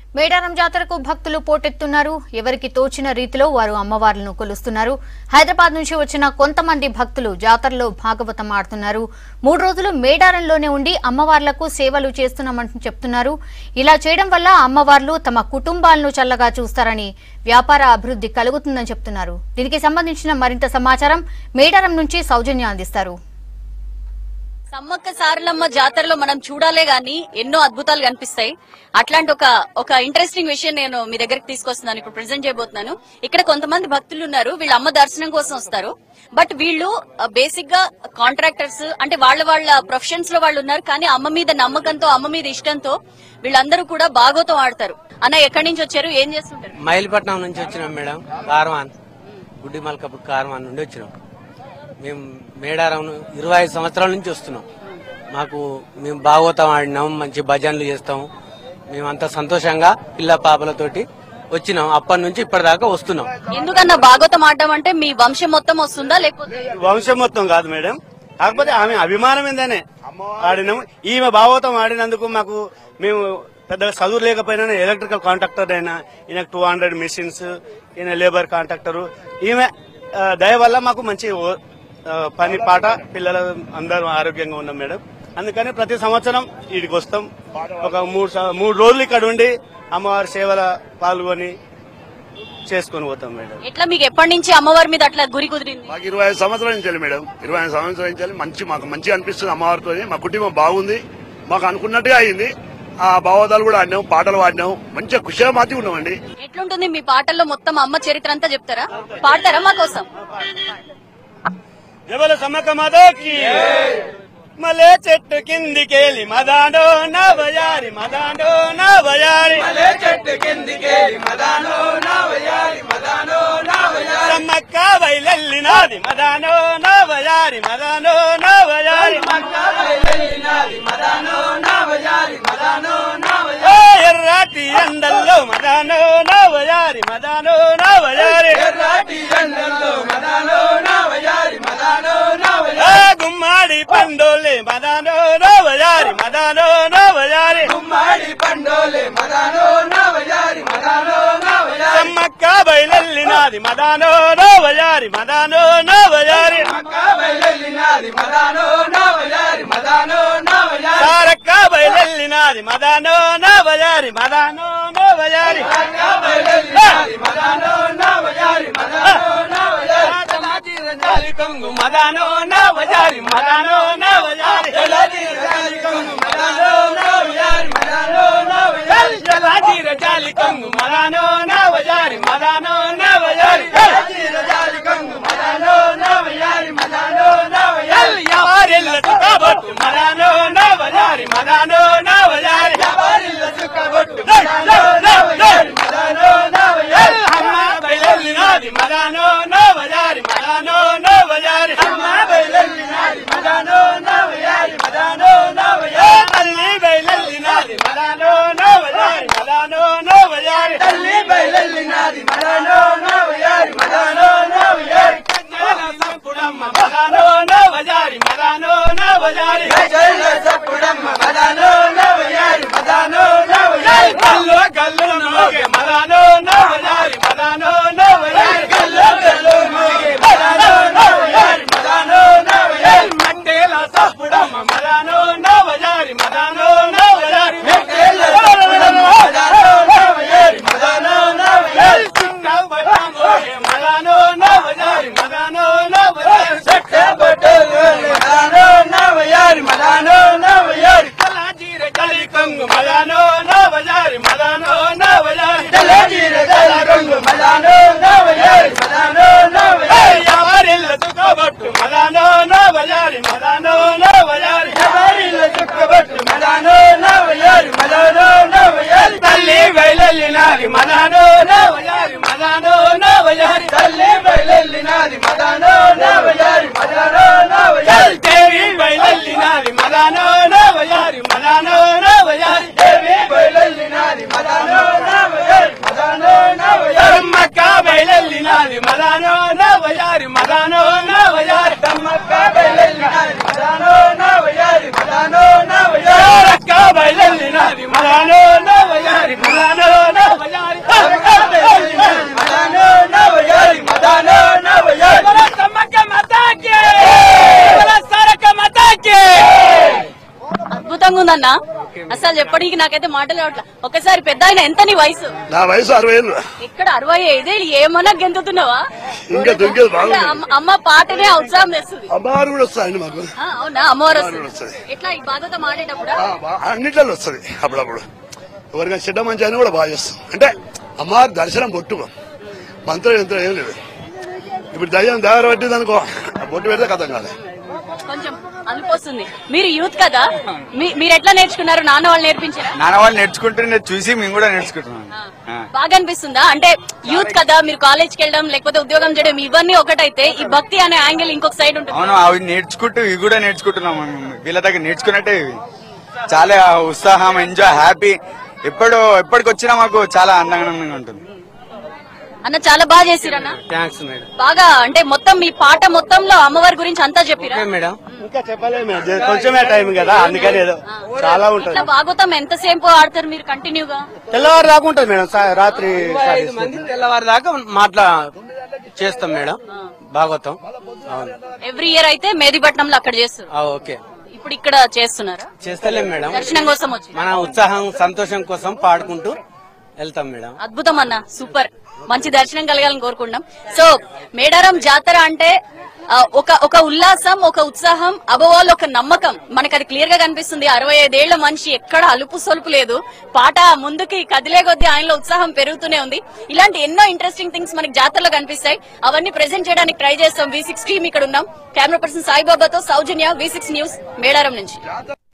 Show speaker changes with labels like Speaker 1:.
Speaker 1: మేడారం జాతరకు భక్తులు పోటెత్తున్నారు ఎవరికి తోచిన రీతిలో వారు అమ్మవార్లను కొలుస్తున్నారు హైదరాబాద్ నుంచి వచ్చిన కొంతమంది భక్తులు జాతరలో భాగవతం ఆడుతున్నారు మూడు రోజులు మేడారంలోనే ఉండి అమ్మవార్లకు సేవలు చేస్తున్నామని చెప్తున్నారు ఇలా చేయడం వల్ల అమ్మవార్లు తమ కుటుంబాలను చల్లగా చూస్తారని వ్యాపార అభివృద్ధి కలుగుతుందని చెప్తున్నారు దీనికి సంబంధించిన మరింత సమాచారం మేడారం నుంచి సౌజన్య అందిస్తారు
Speaker 2: సమ్మక్క సారలమ్మ జాతరలో మనం చూడాలే గాని ఎన్నో అద్భుతాలు కనిపిస్తాయి అట్లాంటి ఒక ఒక ఇంట్రెస్టింగ్ విషయం నేను మీ దగ్గరికి తీసుకొస్తున్నాను ఇప్పుడు ప్రెజెంట్ చేయబోతున్నాను ఇక్కడ కొంతమంది భక్తులు ఉన్నారు వీళ్ళ అమ్మ దర్శనం కోసం వస్తారు బట్ వీళ్ళు బేసిక్ గా కాంట్రాక్టర్స్ అంటే వాళ్ళ వాళ్ళ ప్రొఫెషన్స్ లో వాళ్ళు ఉన్నారు కానీ అమ్మ మీద నమ్మకంతో అమ్మ మీద ఇష్టంతో వీళ్ళందరూ కూడా బాగోతం ఆడతారు అన్న ఎక్కడి నుంచి వచ్చారు ఏం చేస్తుంటారు
Speaker 3: మైలిపట్నం నుంచి వచ్చినాం మేడం కార్వాన్ గుడ్డి మల్కపూర్ కార్వాన్ నుండి వచ్చినాం మేము మేడారం ఇరవై ఐదు సంవత్సరాల నుంచి వస్తున్నాం మాకు మేము భాగవతం ఆడినాం మంచి భజనలు చేస్తాం మేమంతా సంతోషంగా పిల్ల పాపలతోటి వచ్చినాం అప్పటి నుంచి ఇప్పటిదాకా వస్తున్నాం
Speaker 2: ఎందుకన్నా బాగోతం ఆడడం అంటే మీ వంశం మొత్తం వస్తుందా లేకపోతే
Speaker 4: వంశం మొత్తం కాదు మేడం కాకపోతే ఆమె అభిమానం ఏందనే ఆడినాము ఈమె భాగవతం ఆడినందుకు మాకు మేము పెద్దగా చదువు లేకపోయినా ఎలక్ట్రికల్ కాంట్రాక్టర్ అయినా ఈయనకు టూ హండ్రెడ్ మిషన్స్ ఈయన లేబర్ కాంట్రాక్టర్ ఈమె ఆ, దయ వల్ల మాకు మంచి ఓ- ఆ, పని పాట పిల్లలు అందరూ ఆరోగ్యంగా ఉన్నాం మేడం అందుకని ప్రతి సంవత్సరం వీడికి వస్తాం ఒక మూడు స- మూడు రోజులు ఇక్కడ ఉండి అమ్మవారి సేవల పాల్గొని చేసుకొని పోతాం మేడం
Speaker 2: ఎట్లా మీకు ఎప్పటి నుంచి అమ్మవారి మీద అట్లా గురి కుదిరింది
Speaker 5: మాకు ఇరవై ఐదు సంవత్సరాల నుంచి వెళ్ళి మేడం ఇరవై ఐదు సంవత్సరాల నుంచి వెళ్ళి మంచి మాకు మంచి అనిపిస్తుంది అమ్మవారితో మా కుటుంబం బాగుంది మాకు అనుకున్నట్టే అయింది ఆ భావోదాలు కూడా ఆడినాం పాటలు పాడినాం మంచిగా కుషిగా మాతి ఉన్నామండి
Speaker 2: ఎట్లుంటుంది మీ పాటల్లో మొత్తం అమ్మ చరిత్ర అంతా చెప్తారా పాడతారా మా కోసం
Speaker 4: జబల సమ్మక్క మాధవ్కి మలే చెట్టు కిందికేలి మదాండో నా బజారి మదాండో నా బజారి మలే చెట్టు కిందికేలి మదాండో నా బజారి మదాండో నా బజారి సమ్మక్క బయలెల్లినాది మదానో నా బజారి మదానో నా బజారి ఓ ఎర్రాటి ఎండల్లో మదానో నా బజారి మదానో నా బజారి ఏ గుమ్మాడి పండోలే మదానో నో బజారి మదానో నో బజారి గుమ్మాడి పండోలే మదానో నో బజారి మదానో నో బజారి సమ్మక్క బయలెల్లినాది మదానో నో బజారి మదానో నో బజారి సారక్క బయలెల్లినాది మదానో నో బజారి మదానో నో బజారి జాలి కొంగు మదానో నా బజారి మదానో నా బజారి జలాజీర జాలి కొంగు మదానో నా బజారి మదానో నా బజారి ఎవరిల్ల చుక్కబొట్టు మదానో నా బజారి మదానో నా బజారి అమ్మ బయలెల్లినాది మదానో నా బజారి మదానో నా బజారి తల్లి బయలెల్లినాది మదానో నా బజారి మదానో నా బజారి జల సంపుడమ్మ మదానో నా బజారి మదానో నా బజారి కల్లు కల్లు నోగే మదానో నా బజారి మదానో నా బజారి మట్టేల సంపుడమ్మ మదానో నా బజారి మదానో నా బజారి చిన్న బట్టం ఓగే మదానో నా బజారి మదానో నా బజారి కలాజీర కలి కంగు మదానో నా బజారి మదానో నా బజారి ఎవరిల్ల చుక్కబట్టు మదానో నా బజారి మదానో నా బజారి తల్లి బయలెల్లినాది మదానో నా బజారి మదానో నా బజారి దేవి బయలెల్లినాది మదానో నా బజారి మదానో నా బజారి సమ్మక్క బయలెల్లినాది మదానో నా బజారి మదానో నా బజారి సమ్మక్క బయలెల్లినాది మదానో నా బజారి మదానో నా బజారి బయలెల్లినాది మదానో నా బజారి మదానో
Speaker 2: ఉందన్నా అసలు చెప్పడానికి నాకైతే మాటలు రావట్లే ఒకసారి పెద్ద ఆయన ఎంత నీ వయసు
Speaker 5: నా వయసు అరవై ఏళ్ళు
Speaker 2: ఇక్కడ అరవై ఐదే ఏమన్నా గెంతుతున్నావా
Speaker 5: ఇంకా దొరికేది బాగుంది
Speaker 2: అంటే అమ్మ- అమ్మ పాటనే ఉత్సాహం తెస్తుంది
Speaker 5: అమ్మవారు కూడా వస్తాయండి మాకు
Speaker 2: ఆ, అవునా అమ్మవారు
Speaker 5: అమ్మవారు
Speaker 2: వస్తుంది
Speaker 5: వస్తుంది.
Speaker 2: ఎట్లా ఈ బాధతో మాడేటప్పుడు
Speaker 5: ఆ, బా- అన్నిట్లలో వస్తుంది అప్పుడప్పుడు ఎవరికైనా చెడ్డ మంచి అని కూడా బాగా చేస్తాం అంటే అమ్మవారి దర్శనం బొట్టు మంత్రం యంత్రం ఏం లేదు ఇప్పుడు దయ్యం దగ్గర పట్టింది అనుకో ఆ బొట్టు పెడితే కథం కాలే
Speaker 2: కొంచెం అనిపోస్తుంది మీరు యూత్ కదా మీ- మీరు ఎట్లా నేర్చుకున్నారు నాన్న వాళ్ళు నేర్పించారా
Speaker 6: నాన్న వాళ్ళు నేర్చుకుంటుంటే చూసి మేము కూడా నేర్చుకుంటున్నాం ఆ.
Speaker 2: బాగా అనిపిస్తుందా అంటే యూత్ కదా మీరు కాలేజ్కి వెళ్ళడం లేకపోతే ఉద్యోగం చేయడం ఇవన్నీ ఒకటైతే ఈ భక్తి అనే యాంగిల్ ఇంకొక సైడ్ ఉంటుంది
Speaker 6: అవును అవి నేర్చుకుంటూ ఇవి కూడా నేర్చుకుంటున్నాం మేము. వీళ్ళ దగ్గర నేర్చుకున్నట్టే ఇవి చాలా ఉత్సాహం ఎంజాయ్ హ్యాపీ ఎప్పుడు ఎప్పటికి వచ్చినా మాకు చాలా ఆనందంగా ఉంటుంది
Speaker 2: అన్న చాలా బాగా చేసిరన్న
Speaker 3: థ్యాంక్స్ మేడం
Speaker 2: బాగా అంటే మొత్తం మీ పాట మొత్తంలో అమ్మవారి గురించి అంతా చెప్పిరా
Speaker 3: ఓకే మేడం
Speaker 4: ఇంకా చెప్పలేదు మేడం జర కొంచెమే టైం కదా అందుకని ఏదో చాలా ఉంటుంది
Speaker 2: ఇట్లా భాగవతం ఎంతసేపు ఆడతారు మీరు కంటిన్యూగా
Speaker 4: తెల్లవారు దాకా ఉంటుంది మేడం సా- రాత్రి
Speaker 3: ఐదు మంది తెల్లవారి దాకా మాట్లా చేస్తాం మేడం భాగవతం అవును
Speaker 2: ఎవ్రీ ఇయర్ అయితే మేదిపట్నంలో అక్కడ చేస్తారు
Speaker 3: ఆ, ఓకే
Speaker 2: ఇప్పుడు ఇక్కడ చేస్తున్నారా
Speaker 3: చేస్తలేం మేడం
Speaker 2: దర్శనం కోసం వచ్చి
Speaker 3: మన ఉత్సాహం సంతోషం కోసం పాడుకుంటూ వెళ్తాం మేడం
Speaker 2: అద్భుతం అన్న సూపర్ మంచి దర్శనం కలగాలని కోరుకుంటాం సో మేడారం జాతర అంటే ఆ, ఒక ఒక ఉల్లాసం ఒక ఉత్సాహం అబవాళ్ళు ఒక నమ్మకం మనకు అది క్లియర్ గా కనిపిస్తుంది అరవై ఐదేళ్ల మనిషి ఎక్కడ అలుపు సొలుపు లేదు పాట ముందుకి కదిలే కొద్దీ ఆయనలో ఉత్సాహం పెరుగుతూనే ఉంది ఇలాంటి ఎన్నో ఇంట్రెస్టింగ్ థింగ్స్ మనకి జాతరలో కనిపిస్తాయి అవన్నీ ప్రెజెంట్ చేయడానికి ట్రై చేస్తాం వి సిక్స్ టీమ్ ఇక్కడ ఉన్నాం కెమెరా పర్సన్ సాయిబాబాతో Soujanya V six news Medaram నుంచి